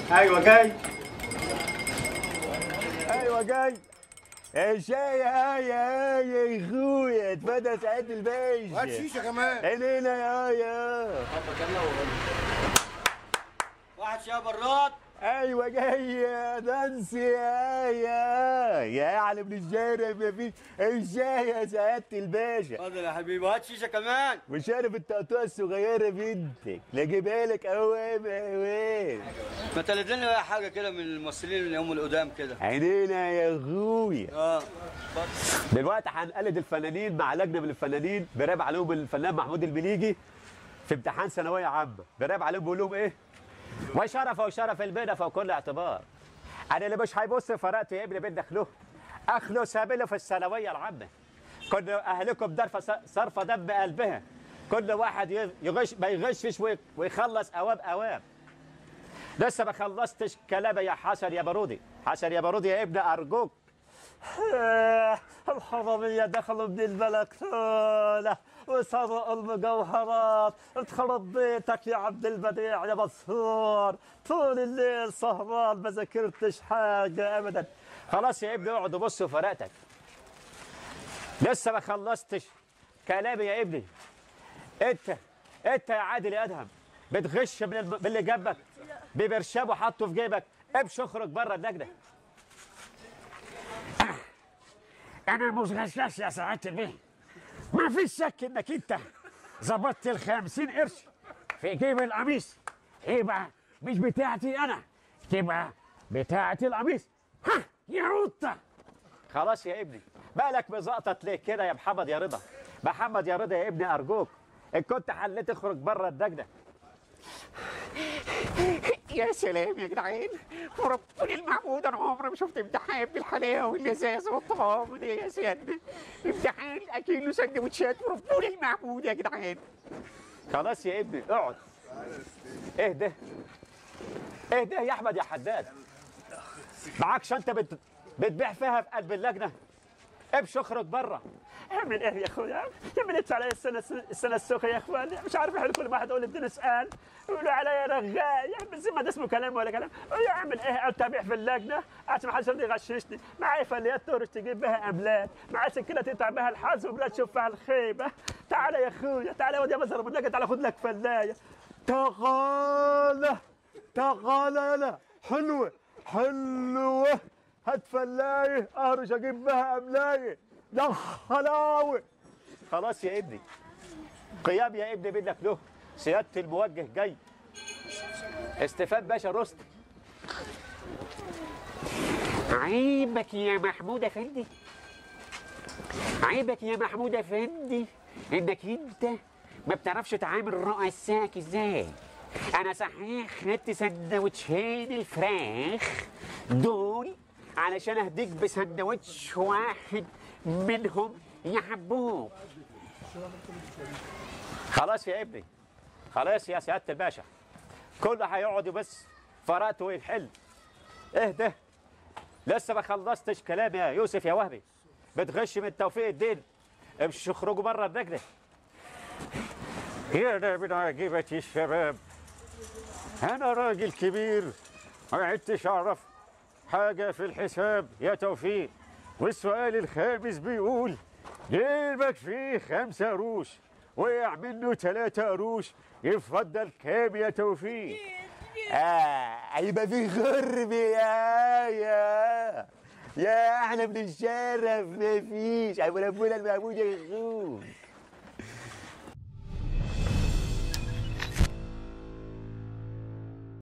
ايوه جاي ايوه جاي الشاي هاي هاي يا اخويا اتفضل سعاده الباشا هات شيشه كمان علينا يا يا واحد شاي براد ايوه جاي يا نانسي يا يا يا اعلى من الشارع مفيش الشاي يا سعاده الباشا اتفضل يا حبيبي هات شيشه كمان وشارب التقطوع الصغيره بنتك لا اجيبها لك اوام اوام ما تلد لنا بقى حاجه كده من الممثلين اللي هم القدام كده عينينا يا اخويا اه دلوقتي هنقلد الفنانين مع لجنه من الفنانين براب عليهم الفنان محمود المليجي في امتحان ثانويه عامه براب عليهم بيقول لهم ايه وشرف وشرف البنا فوق كل اعتبار انا اللي مش هيبص فرقت يا ابني بين دخله اخلو سابله في الثانويه العامه كل اهلكم درف صرف دم قلبها كل واحد يغش ما يغشش وي- ويخلص اواب اواب لسه ما خلصتش كلامي يا حسن يا بارودي حسن يا بارودي يا ابني ارجوك آه، الحرامية دخلوا من البلكونة وسرقوا المجوهرات اتخرب بيتك يا عبد البديع يا مسهور طول الليل سهران ما ذاكرتش حاجة أبدا خلاص يا ابني اقعد وبص في ورقتك لسه ما خلصتش كلامي يا ابني انت انت يا عادل يا ادهم بتغش من, الم... من اللي جنبك ببرشامه حاطه في جيبك امشي اخرج بره اللجنه انا مش غشاش يا سعاده البيه ما فيش شك انك انت ظبطت ال 50 قرش في جيب القميص يبقى مش بتاعتي انا تبقى بتاعتي القميص ها يا قطه خلاص يا ابني مالك مزقطط ليه كده يا محمد يا رضا محمد يا رضا يا ابني ارجوك ان كنت حليت اخرج بره اللجنه يا سلام يا جدعان وربنا المعبود انا عمري ما شفت امتحان بالحلاوه واللذاذ والطعام ده يا سيادنا امتحان اكله سندوتشات وربنا المعبود يا جدعان خلاص يا ابني اقعد اهدى اهدى يا احمد يا حداد معاك شنطه بت... بتبيع فيها في قلب اللجنه امشي اخرج بره اعمل ايه يا اخويا؟ يعمل انت علي السنه السنه السوخه يا اخوان مش عارف احنا كل ما واحد اقول اديني سؤال يقولوا عليا رغاي يعمل زي ما ده اسمه كلام ولا كلام يعمل ايه اتابع في اللجنه عشان ما حدش يرضى يغششني معايا فليات تورش تجيب بها املاك معايا سكينه تقطع بها الحظ وبلا تشوف فيها الخيبه تعالى يا اخويا تعالى يا واد يا مزر بالله تعالى خد لك فلايه تعالى تعالى يلا حلوة حلوة هات فلاية اهرش اجيب بها املاية يا حلاوة خلاص يا ابني قيام يا ابني منك له سيادة الموجه جاي استفاد باشا رستم عيبك يا محمود افندي عيبك يا محمود افندي انك انت ما بتعرفش تعامل رؤسائك ازاي انا صحيح خدت سندوتشين الفراخ دول علشان اهديك بسندوتش واحد منهم يا حبوب خلاص يا ابني خلاص يا سيادة الباشا كله هيقعد بس فرقته ويحل اهدى لسه ما خلصتش كلام يا يوسف يا وهبي بتغش من توفيق الدين امشي اخرجوا بره اللجنه يا من عاجبة الشباب أنا راجل كبير ما عدتش أعرف حاجة في الحساب يا توفيق والسؤال الخامس بيقول جيبك فيه خمسة قروش وقع منه ثلاثة قروش يفضل كام يا توفيق اه هيبقى في غرب يا يا يا احلى من الشرف مفيش ابو ربنا المعبود يا اخوي